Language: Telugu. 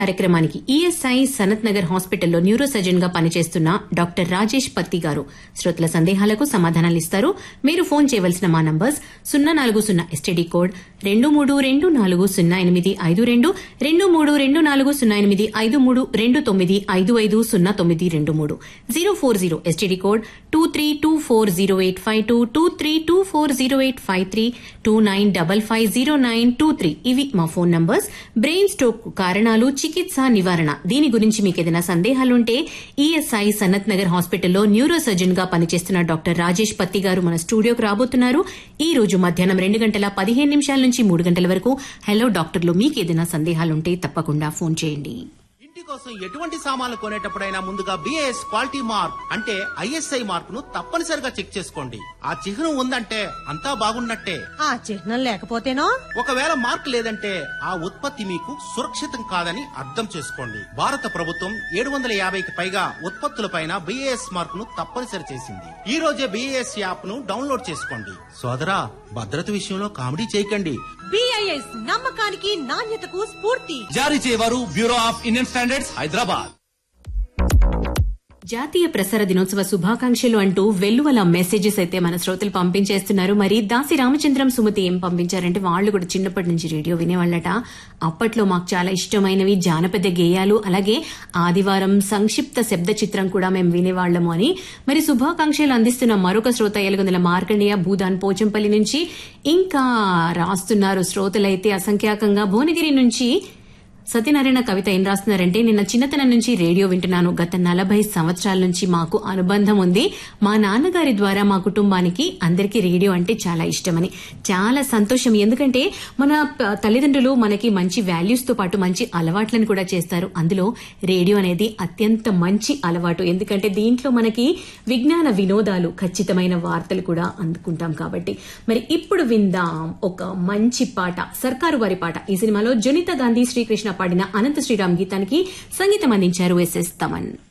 కార్యక్రమానికి ఈఎస్ఐ సనత్ నగర్ హాస్పిటల్లో న్యూరో సర్జన్ గా పనిచేస్తున్న డాక్టర్ రాజేష్ పత్తి గారు శ్రోతల సందేహాలకు సమాధానాలు ఇస్తారు మీరు ఫోన్ చేయవలసిన మా నంబర్స్ సున్నా నాలుగు సున్నా ఎస్టీడీ కోడ్ రెండు మూడు రెండు నాలుగు సున్నా ఎనిమిది ఐదు రెండు రెండు మూడు రెండు నాలుగు సున్నా ఎనిమిది ఐదు మూడు రెండు తొమ్మిది ఐదు ఐదు సున్నా తొమ్మిది రెండు మూడు zero four zero STD code two three two four zero eight five two two three two four zero eight five three two nine double five zero nine two three ఇవి మా ఫోన్ నంబర్స్ బ్రెయిన్ స్ట్రోక్ కారణాలు చికిత్స నివారణ దీని గురించి మీకు ఏదైనా సందేహాలుంటే ఈఎస్ఐ సనత్ నగర్ హాస్పిటల్లో న్యూరో సర్జన్ గా పనిచేస్తున్న డాక్టర్ రాజేష్ పత్తి గారు మన స్టూడియోకి రాబోతున్నారు ఈ రోజు మధ్యాహ్నం రెండు గంటల పదిహేను నిమిషాల నుంచి మూడు గంటల వరకు హలో డాక్టర్లు మీకు ఏదైనా సందేహాలుంటే తప్పకుండా ఫోన్ చేయండి ఇంటి కోసం ఎటువంటి సామాన్లు కొనేటప్పుడైనా ముందుగా బిఏఎస్ క్వాలిటీ మార్క్ అంటే ఐఎస్ఐ మార్క్ ను తప్పనిసరిగా చెక్ చేసుకోండి ఆ చిహ్నం ఉందంటే అంతా బాగున్నట్టే ఆ చిహ్నం లేకపోతేనో ఒకవేళ మార్క్ లేదంటే ఆ ఉత్పత్తి మీకు సురక్షితం కాదని అర్థం చేసుకోండి భారత ప్రభుత్వం ఏడు వందల యాభైకి పైగా ఉత్పత్తులపైన బిఏఎస్ మార్క్ ను తప్పనిసరి చేసింది ఈ రోజే బిఏఎస్ యాప్ ను డౌన్లోడ్ చేసుకోండి సోదరా భద్రత విషయంలో కామెడీ చేయకండి బిఐఎస్ నమ్మకానికి నాణ్యతకు స్ఫూర్తి జారీ చేయవారు bureau of Indian standards Hyderabad జాతీయ ప్రసార దినోత్సవ శుభాకాంక్షలు అంటూ వెల్లువల మెసేజెస్ అయితే మన శ్రోతలు పంపించేస్తున్నారు మరి దాసి రామచంద్రం సుమతి ఏం పంపించారంటే వాళ్ళు కూడా చిన్నప్పటి నుంచి రేడియో వినేవాళ్ళట అప్పట్లో మాకు చాలా ఇష్టమైనవి జానపద గేయాలు అలాగే ఆదివారం సంక్షిప్త శబ్ద చిత్రం కూడా మేము వినేవాళ్లము అని మరి శుభాకాంక్షలు అందిస్తున్న మరొక శ్రోత ఎలుగొందల మార్కండేయ భూదాన్ పోచంపల్లి నుంచి ఇంకా రాస్తున్నారు శ్రోతలైతే అసంఖ్యాకంగా భువనగిరి నుంచి సత్యనారాయణ కవిత ఏం రాస్తున్నారంటే నిన్న చిన్నతనం నుంచి రేడియో వింటున్నాను గత నలభై సంవత్సరాల నుంచి మాకు అనుబంధం ఉంది మా నాన్నగారి ద్వారా మా కుటుంబానికి అందరికీ రేడియో అంటే చాలా ఇష్టమని చాలా సంతోషం ఎందుకంటే మన ప- తల్లిదండ్రులు మనకి మంచి వాల్యూస్ తో పాటు మంచి అలవాట్లను కూడా చేస్తారు అందులో రేడియో అనేది అత్యంత మంచి అలవాటు ఎందుకంటే దీంట్లో మనకి విజ్ఞాన వినోదాలు ఖచ్చితమైన వార్తలు కూడా అందుకుంటాం కాబట్టి మరి ఇప్పుడు విందాం ఒక మంచి పాట సర్కారు వారి పాట ఈ సినిమాలో జునిత గాంధీ శ్రీకృష్ణ పాడిన అనంత శ్రీరామ్ గీతానికి సంగీతం అందించారు ఎస్ఎస్ తమన్